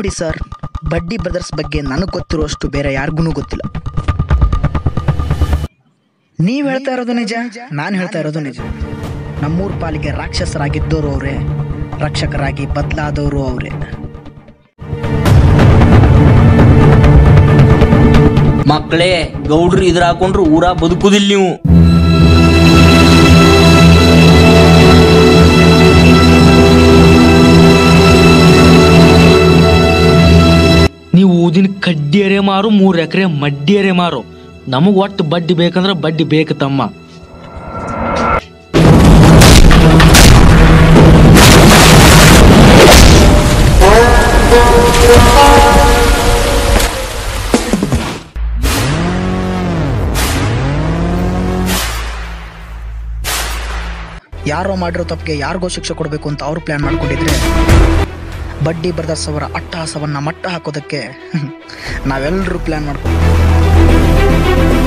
ನೋಡಿ ಸರ್ ಬಡ್ಡಿ ಬ್ರದರ್ಸ್ ಬಗ್ಗೆ ನನಗೆ ಗೊತ್ತಿರುವಷ್ಟು ಬೇರೆ ಯಾರಿಗೂ ಗೊತ್ತಿಲ್ಲ ನೀವು ಹೇಳ್ತಾ ಇರೋದು ನಿಜ ನಾನು ಹೇಳ್ತಾ ಇರೋದು ನಿಜ ನಮ್ಮೂರ ಪಾಲಿಗೆ ರಾಕ್ಷಸರಾಗಿದ್ದವರು ಅವರೇ ರಕ್ಷಕರಾಗಿ ಬದಲಾದವರು ಅವರೇ ಮಕ್ಕಳೇ ಗೌಡ್ರು ಇದ್ರ ಹಾಕೊಂಡ್ರು ಊರ ಬದುಕುದಿಲ್ಲ ನೀವು ನೀವು ಊದಿನ ಕಡ್ಡಿಯರೆ ಮಾರು ಮೂರು ಎಕರೆ ಮಡ್ಡಿಯರೆ ಮಾರು ನಮಗ್ ಒಟ್ಟು ಬಡ್ಡಿ ಬೇಕಂದ್ರ ಬಡ್ಡಿ ಬೇಕು ತಮ್ಮ ಯಾರೋ ಮಾಡಿರೋ ತಪ್ಪಿಗೆ ಯಾರಿಗೋ ಶಿಕ್ಷೆ ಕೊಡಬೇಕು ಅಂತ ಅವರು ಪ್ಲಾನ್ ಮಾಡ್ಕೊಂಡಿದ್ರೆ ಬಡ್ಡಿ ಬ್ರದರ್ಸ್ ಅವರ ಅಟ್ಟಹಾಸವನ್ನ ಮಟ್ಟ ಹಾಕೋದಕ್ಕೆ ನಾವೆಲ್ಲರೂ ಪ್ಲಾನ್ ಮಾಡ್ಕೊಂಡು